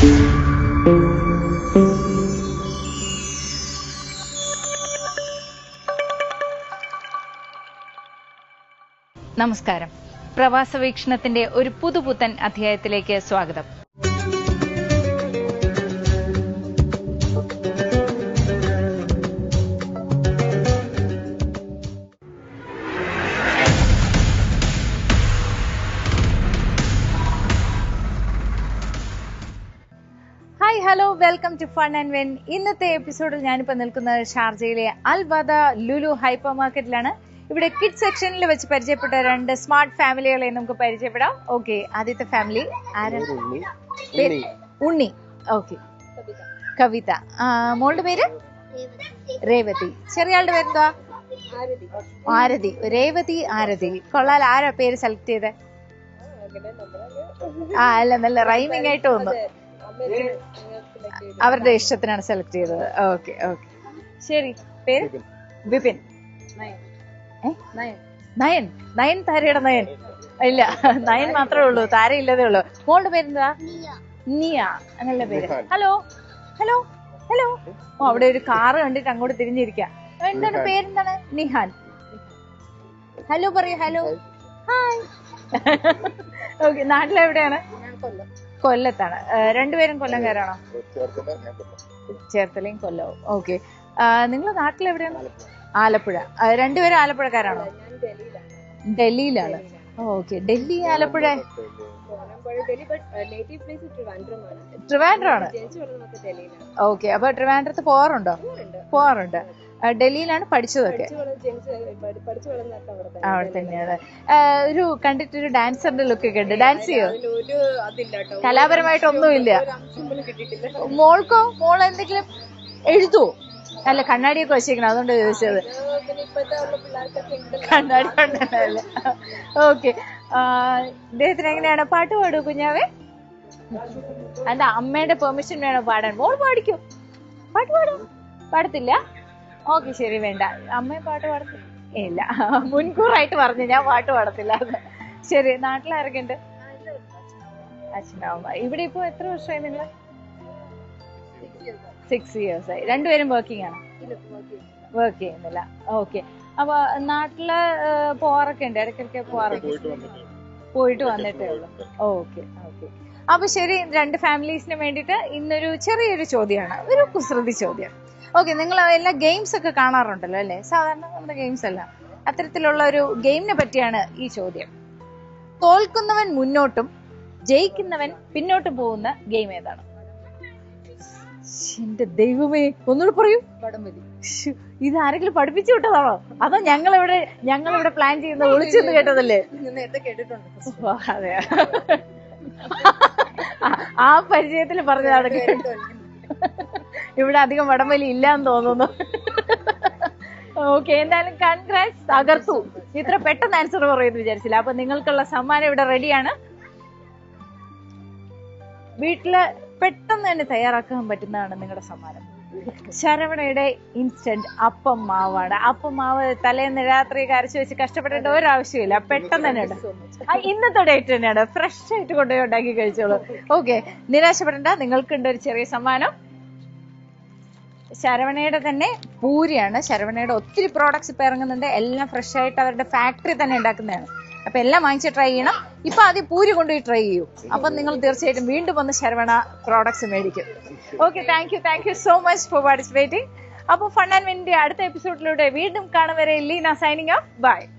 നമസ്കാരം പ്രവാസ വീക്ഷണത്തിന്റെ ഒരു പുതുപുത്തൻ അധ്യായത്തിലേക്ക് സ്വാഗതം hi hello welcome to fun and win ഇന്നത്തെ എപ്പിസോഡിൽ ഞാനിപ്പോൾ നിൽക്കുന്നത് ഷാർജയിലെ അൽ ബദ ലുലു ഹൈപ്പർ മാർക്കറ്റിലാണ് ഇവിടെ കിഡ് സെക്ഷനിൽ വെച്ച് പരിചയപ്പെട്ട രണ്ട് സ്മാർട്ട് ഫാമിലികളെ നമുക്ക് പരിചയപ്പെടാം ഓക്കെ ആദ്യത്തെ ഫാമിലി ആരാണ് ഉണ്ണി പേര്? ഉണ്ണി ഓക്കെ കവിത ആ, മോളുടെ പേര് രേവതി ചെറിയ ആളുടെ പേരെന്താ ആരതി രേവതി ആരതി കൊള്ളാൽ ആരാ പേര് സെലക്ട് ചെയ്തേ ആ അല്ല നല്ല റൈമിംഗ് ആയിട്ട് തോന്നുന്നു അവരുടെ ഇഷ്ടത്തിനാണ് സെലക്ട് ചെയ്തത് ഓക്കെ ഓക്കെ ശരി പേര് വിപിൻ ഏ? നയൻ നയൻ താരയുടെ നയൻ ഇല്ല നയൻ മാത്രമേ ഉള്ളൂ താര ഇല്ലതേ ഉള്ളൂ മോളുടെ പേരെന്താ നിയ നല്ല പേര് ഹലോ ഹലോ ഹലോ ഓ അവിടെ ഒരു കാറ് കണ്ടിട്ട് അങ്ങോട്ട് തിരിഞ്ഞിരിക്കാം എന്താണ് പേരെന്താണ് നിഹാൻ ഹലോ പറയൂ ഹലോ ഹായ് ഓക്കെ നാട്ടിലെവിടെയാണ് കൊല്ലത്താണ് ഏ, രണ്ടുപേരും കൊല്ലംകാരാണോ ചേർത്തലയും കൊല്ലവും ഓക്കെ നിങ്ങൾ നാട്ടിലെവിടെയാണ് ആലപ്പുഴ ആ, രണ്ടുപേരും ആലപ്പുഴക്കാരാണോ ഡൽഹിയിലാണ് ഓക്കെ ഡൽഹി ആലപ്പുഴ ട്രിവാൻഡ്രം ആണ് ഓക്കെ അപ്പൊ ട്രിവാൻഡ്രത്ത് പോവാറുണ്ടോ പോവാറുണ്ട് ആ, ഡൽഹിയിലാണ് പഠിച്ചതൊക്കെ അവിടെ തന്നെയാണ് ആ, ഒരു കണ്ടിട്ടൊരു ഡാൻസറിന്റെ ലുക്ക് ഒക്കെ ഉണ്ട് ഡാൻസ് ചെയ്യോ കലാപരമായിട്ടൊന്നുമില്ല മോൾക്കോ മോൾ എന്തെങ്കിലും എഴുതുവോ അല്ല കണ്ണാടിയൊക്കെ വെച്ചേക്കണം അതുകൊണ്ട് ചോദിച്ചത് കണ്ണാടി കൊണ്ടല്ലേ ഓക്കെ ഇദ്ദേഹത്തിന് എങ്ങനെയാണ് പാട്ട് പാടുമോ കുഞ്ഞാവേ എന്താ അമ്മയുടെ പെർമിഷൻ വേണോ പാടാൻ മോൾ പാടിക്കോ പാട്ട് പാടും പാടത്തില്ല ഓക്കെ ശരി വേണ്ട അമ്മയെ പാട്ട് പാടത്തില്ല ഇല്ല മുൻകൂറായിട്ട് പറഞ്ഞു ഞാൻ പാട്ട് പാടത്തില്ല എന്ന്. ശരി നാട്ടിലാരൊക്കെ ഉണ്ട് അച്ഛനമ്മ ഇവിടെ ഇപ്പൊ എത്ര വർഷമായി നിങ്ങള് സിക്സ് ഇയേഴ്സ് ആയി രണ്ടുപേരും വർക്കിംഗ് ആണ് വർക്ക് ചെയ്യുന്നില്ല ഓക്കെ അപ്പൊ നാട്ടില് ഏഹ്, പോവാറൊക്കെ ഉണ്ട് ഇടയ്ക്കൊക്കെ പോവാറുണ്ട് പോയിട്ട് വന്നിട്ടേ ഉള്ളൂ ഓക്കെ ഓക്കെ അപ്പൊ ശരി രണ്ട് ഫാമിലീസിന് വേണ്ടിയിട്ട് ഇന്നൊരു ചെറിയൊരു ചോദ്യമാണ് ഒരു കുസൃതി ചോദ്യം ഓക്കെ നിങ്ങൾ എല്ലാ ഗെയിംസ് ഒക്കെ കാണാറുണ്ടല്ലോ അല്ലേ സാധാരണ നമ്മുടെ ഗെയിംസ് എല്ലാം അത്തരത്തിലുള്ള ഒരു ഗെയിമിനെ പറ്റിയാണ് ഈ ചോദ്യം തോൽക്കുന്നവൻ മുന്നോട്ടും ജയിക്കുന്നവൻ പിന്നോട്ടും പോകുന്ന ഗെയിം ഏതാണ് എന്റെ ദൈവമേ ഒന്നുകൂടെ പറയൂ ശ്ശോ, ഇത് ആരെങ്കിലും പഠിപ്പിച്ചു വിട്ടതാണോ അതോ ഞങ്ങൾ ഇവിടെ ഞങ്ങൾ ഇവിടെ പ്ലാൻ ചെയ്യുന്ന ഒളിച്ചെന്ന് കേട്ടതല്ലേ നേരത്തെ കേട്ടിട്ടുണ്ട് ഓ, അതെ ആ- ആ പരിചയത്തിൽ പറഞ്ഞതാണ് കേട്ടോ ഇവിടെ അധികം വടംവലി ഇല്ലാന്ന് തോന്നുന്നു ഓക്കെ എന്തായാലും കൺഗ്രാറ്റ്സ് തകർത്തു ഇത്ര പെട്ടെന്ന് ആൻസർ പറയുമെന്ന് വിചാരിച്ചില്ല അപ്പൊ നിങ്ങൾക്കുള്ള സമ്മാനം ഇവിടെ റെഡിയാണ് വീട്ടില് പെട്ടെന്ന് തന്നെ തയ്യാറാക്കാൻ പറ്റുന്നതാണ് നിങ്ങളുടെ സമ്മാനം ശരവണയുടെ ഇൻസ്റ്റന്റ് അപ്പം മാവാണ് അപ്പം മാവ് തലേന്ന് രാത്രി കരച്ചു വെച്ച് കഷ്ടപ്പെടേണ്ട ഒരു ആവശ്യമില്ല പെട്ടെന്ന് തന്നെ ഉണ്ട് ആ, ഇന്നത്തെ ഡേറ്റ് തന്നെയാണ് ഫ്രഷ് ആയിട്ട് കൊണ്ടുപോയി ഉണ്ടാക്കി കഴിച്ചോളൂ ഓക്കെ നിരാശപ്പെടേണ്ട നിങ്ങൾക്കുണ്ട് ഒരു ചെറിയ സമ്മാനം ശരവണയുടെ തന്നെ പൂരിയാണ് ശരവണയുടെ ഒത്തിരി പ്രോഡക്ട്സ് ഇപ്പൊ ഇറങ്ങുന്നുണ്ട് എല്ലാം ഫ്രഷ് ആയിട്ട് അവരുടെ ഫാക്ടറി തന്നെ ഉണ്ടാക്കുന്നതാണ് അപ്പൊ എല്ലാം വാങ്ങിച്ച് ട്രൈ ചെയ്യണം ഇപ്പൊ ആദ്യം പൂരി കൊണ്ടുപോയി ട്രൈ ചെയ്യൂ അപ്പൊ നിങ്ങൾ തീർച്ചയായിട്ടും വീണ്ടും വന്ന് ശരവണ പ്രോഡക്ട്സ് മേടിക്കും okay thank you thank you so much for participating അപ്പോൾ ഫൺ ആൻഡ് വിന്റെ അടുത്ത എപ്പിസോഡിലൂടെ വീണ്ടും കാണും വരെ ലീന സൈനിങ് ഓഫ് ബൈ